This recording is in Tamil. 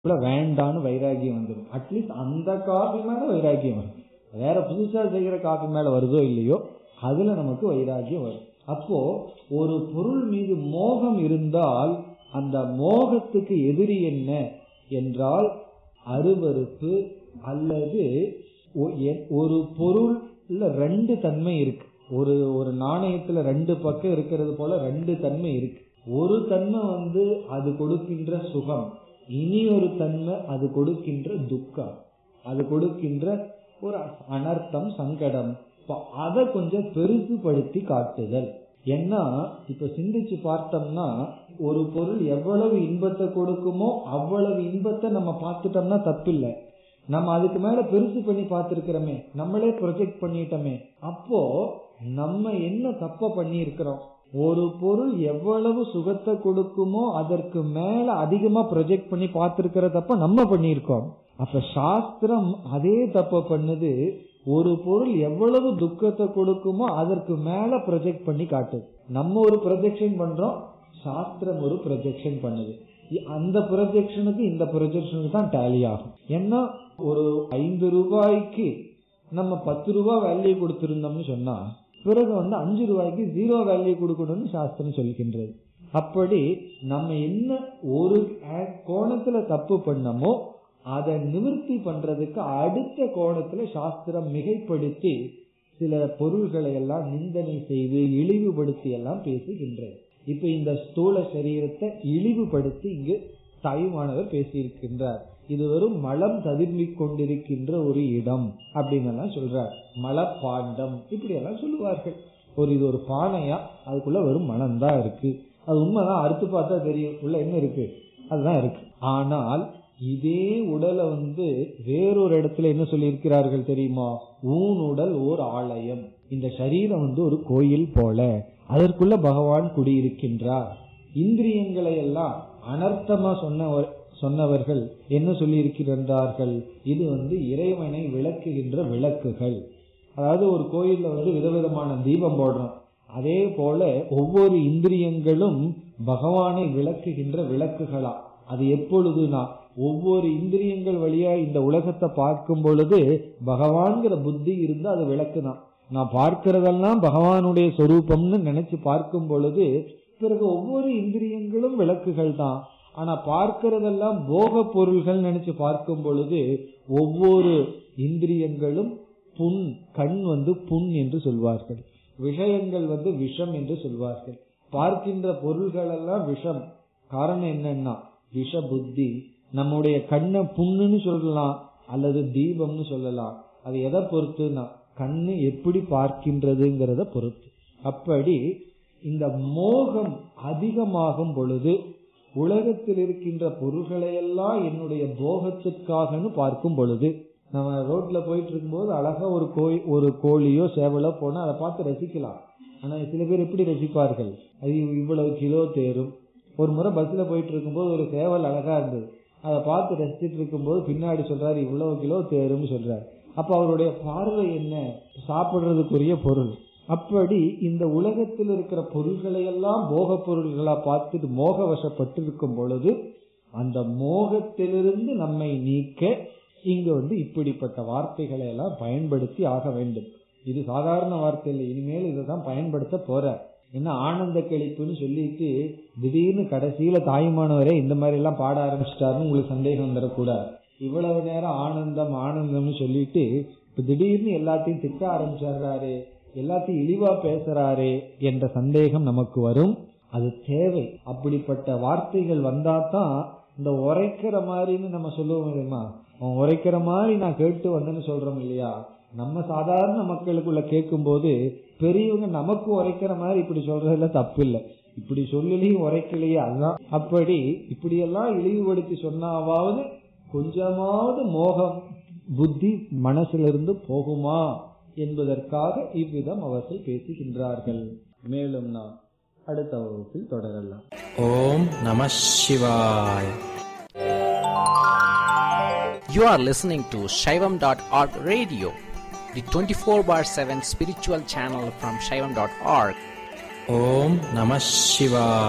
வேண்டான்னு வைராகியம் வந்துடும் அட்லீஸ்ட் அந்த காஃபி மேல வைராகியம் வரும் வேற புதுசா செய்கிற காஃபி மேல வருதோ இல்லையோ அதுல நமக்கு வைராகியம் வரும் அப்போ ஒரு பொருள் மீது மோகம் இருந்தால் அந்த மோகத்துக்கு எதிரி என்ன என்றால் அருவருப்பு அல்லது ஒ- எ- ஒரு பொருள்ல ரெண்டு தன்மை இருக்கு ஒரு ஒரு நாணயத்துல ரெண்டு பக்கம் இருக்கிறது போல ரெண்டு தன்மை இருக்கு ஒரு தன்மை வந்து அது கொடுக்கின்ற சுகம் இனி ஒரு தன்மை அது கொடுக்கின்ற துக்கம் அது கொடுக்கின்ற ஒரு அனர்த்தம் சங்கடம் ப- அதை கொஞ்சம் பெருசுபடுத்தி காட்டுதல் ஏன்னா இப்ப சிந்திச்சு பார்த்தோம்னா ஒரு பொருள் எவ்வளவு இன்பத்தை கொடுக்குமோ அவ்வளவு இன்பத்தை நம்ம பார்த்துட்டோம்னா தப்பில்லை நம்ம அதுக்கு மேல பெருசு பண்ணி பார்த்திருக்கிறோமே நம்மளே ப்ரொஜெக்ட் பண்ணிட்டோமே அப்போ நம்ம என்ன தப்ப பண்ணி இருக்கிறோம் ஒரு பொருள் எவ்வளவு சுகத்தை கொடுக்குமோ அதற்கு மேல அதிகமா ப்ரொஜெக்ட் பண்ணி பார்த்திருக்கிற தப்ப நம்ம பண்ணியிருக்கோம் அப்ப சாஸ்திரம் அதே தப்ப பண்ணுது ஒரு பொருள் எவ்வளவு துக்கத்தை கொடுக்குமோ அதற்கு மேல ப்ரொஜெக்ட் பண்ணி காட்டுது நம்ம ஒரு ப்ரொஜெக்ஷன் பண்றோம் சாஸ்திரம் ஒரு ப்ரொஜெக்ஷன் பண்ணுது இ- அந்த ப்ரொஜெக்ஷனுக்கு இந்த ப்ரொஜெக்ஷனுக்கு தான் டேலி ஆகும் ஏன்னா ஒரு ஐந்து ரூபாய்க்கு நம்ம பத்து ரூபாய் வேல்யூ கொடுத்திருந்தோம்னு சொன்னா பிறகு வந்து அஞ்சு ரூபாய்க்கு ஜீரோ வேல்யூ கொடுக்கணும்னு சாஸ்திரம் சொல்கின்றது அப்படி நம்ம என்ன ஒரு ஆ- கோணத்துல தப்பு பண்ணமோ அதை நிவர்த்தி பண்றதுக்கு அடுத்த கோணத்துல சாஸ்திரம் மிகைப்படுத்தி சில பொருள்களை எல்லாம் நிந்தனை செய்து இழிவுபடுத்தி எல்லாம் பேசுகின்றது இப்ப இந்த ஸ்தூல சரீரத்தை இழிவுபடுத்தி இங்கு தாயுமானவர் பேசியிருக்கின்றார் இது வெறும் மலம் ததும்பிக் கொண்டிருக்கின்ற ஒரு இடம் அப்படின்னு எல்லாம் சொல்றார் மலப்பாண்டம் இப்படி எல்லாம் சொல்லுவார்கள் ஒரு இது ஒரு பானையா அதுக்குள்ள வெறும் மனம் தான் இருக்கு அது உண்மைதான் அறுத்து பார்த்தா தெரியும் உள்ள என்ன இருக்கு அதுதான் இருக்கு ஆனால் இதே உடலை வந்து வேறொரு இடத்துல என்ன சொல்லியிருக்கிறார்கள் தெரியுமா ஊன் உடல் ஓர் ஆலயம் இந்த சரீரம் வந்து ஒரு கோயில் போல அதற்குள்ள பகவான் குடியிருக்கின்றார் இந்திரியங்களை எல்லாம் அனர்த்தமா சொன்ன சொன்னவர்கள் என்ன சொல்லி இருக்கின்றார்கள் இது வந்து இறைவனை விளக்குகின்ற விளக்குகள் அதாவது ஒரு கோயில்ல வந்து விதவிதமான தீபம் போடுறோம் அதே போல ஒவ்வொரு இந்திரியங்களும் பகவானை விளக்குகின்ற விளக்குகளா அது எப்பொழுதுனா ஒவ்வொரு இந்திரியங்கள் வழியா இந்த உலகத்தை பார்க்கும் பொழுது பகவான்கிற புத்தி இருந்து அது விளக்குதான் நான் பார்க்கிறதெல்லாம் பகவானுடைய சொரூபம்னு நினைச்சு பார்க்கும் பொழுது பிறகு ஒவ்வொரு இந்திரியங்களும் விளக்குகள் தான் ஆனா பார்க்கிறதெல்லாம் போக பொருள்கள் நினைச்சு பார்க்கும் பொழுது ஒவ்வொரு இந்திரியங்களும் புண் கண் வந்து புண் என்று சொல்வார்கள் விஷயங்கள் வந்து விஷம் என்று சொல்வார்கள் பார்க்கின்ற பொருள்கள் எல்லாம் விஷம் காரணம் என்னன்னா விஷ புத்தி நம்முடைய கண்ணை புண்ணுன்னு சொல்லலாம் அல்லது தீபம்னு சொல்லலாம் அது எதை பொறுத்துனா கண்ணு எப்படி பார்க்கின்றதுங்கிறத பொறுத்து அப்படி இந்த மோகம் அதிகமாகும் பொழுது உலகத்தில் இருக்கின்ற பொருள்களை எல்லாம் என்னுடைய போகத்திற்காகன்னு பார்க்கும் பொழுது நம்ம ரோட்ல போயிட்டு இருக்கும்போது அழகா ஒரு கோய் ஒரு கோழியோ சேவலோ போனா அதை பார்த்து ரசிக்கலாம் ஆனா சில பேர் எப்படி ரசிப்பார்கள் அது இவ்வளவு கிலோ தேரும் ஒரு முறை பஸ்ல போயிட்டு இருக்கும்போது ஒரு சேவல் அழகா இருந்தது அதை பார்த்து ரசிச்சிட்டு இருக்கும்போது பின்னாடி சொல்றாரு இவ்வளவு கிலோ தேரும்னு சொல்றாரு அப்ப அவருடைய பார்வை என்ன சாப்பிடுறதுக்குரிய பொருள் அப்படி இந்த உலகத்தில் இருக்கிற பொருள்களை எல்லாம் போக பொருள்களா பார்த்துட்டு மோக வசப்பட்டு இருக்கும் பொழுது அந்த மோகத்திலிருந்து நம்மை நீக்க இங்க வந்து இப்படிப்பட்ட வார்த்தைகளை எல்லாம் பயன்படுத்தி ஆக வேண்டும் இது சாதாரண வார்த்தை இல்லை இனிமேல் இதை தான் பயன்படுத்த போற என்ன ஆனந்த கழிப்புன்னு சொல்லிட்டு திடீர்னு கடைசியில தாயுமானவரே இந்த மாதிரி எல்லாம் பாட ஆரம்பிச்சிட்டாருன்னு உங்களுக்கு சந்தேகம் வந்துடக்கூடாது இவ்வளவு நேரம் ஆனந்தம் ஆனந்தம்னு சொல்லிட்டு இப்ப திடீர்னு எல்லாத்தையும் திட்ட ஆரம்பிச்சாரு எல்லாத்தையும் இழிவா பேசுறாரே என்ற சந்தேகம் நமக்கு வரும் அது தேவை அப்படிப்பட்ட வார்த்தைகள் வந்தா தான் இந்த உரைக்கிற மாதிரின்னு நம்ம சொல்லுவோம் தெரியுமா அவன் உரைக்கிற மாதிரி நான் கேட்டு வந்தேன்னு சொல்றோம் இல்லையா நம்ம சாதாரண மக்களுக்குள்ள கேட்கும் போது பெரியவங்க நமக்கு உரைக்கிற மாதிரி இப்படி சொல்றதுல தப்பு இல்லை இப்படி சொல்லலையும் உரைக்கலையே அதுதான் அப்படி இப்படியெல்லாம் இழிவுபடுத்தி சொன்னாவது கொஞ்சமாவது மோகம் புத்தி மனசிலிருந்து போகுமா என்பதற்காக இவ்விதம் அவர்கள் பேசுகின்றார்கள் மேலும் நாம் அடுத்த வகுப்பில் தொடரலாம் ஓம் நம சிவாய் You are listening to Shaivam.org radio, the 24 bar 7 spiritual channel from Shaivam.org. ஓம் நம சிவாய்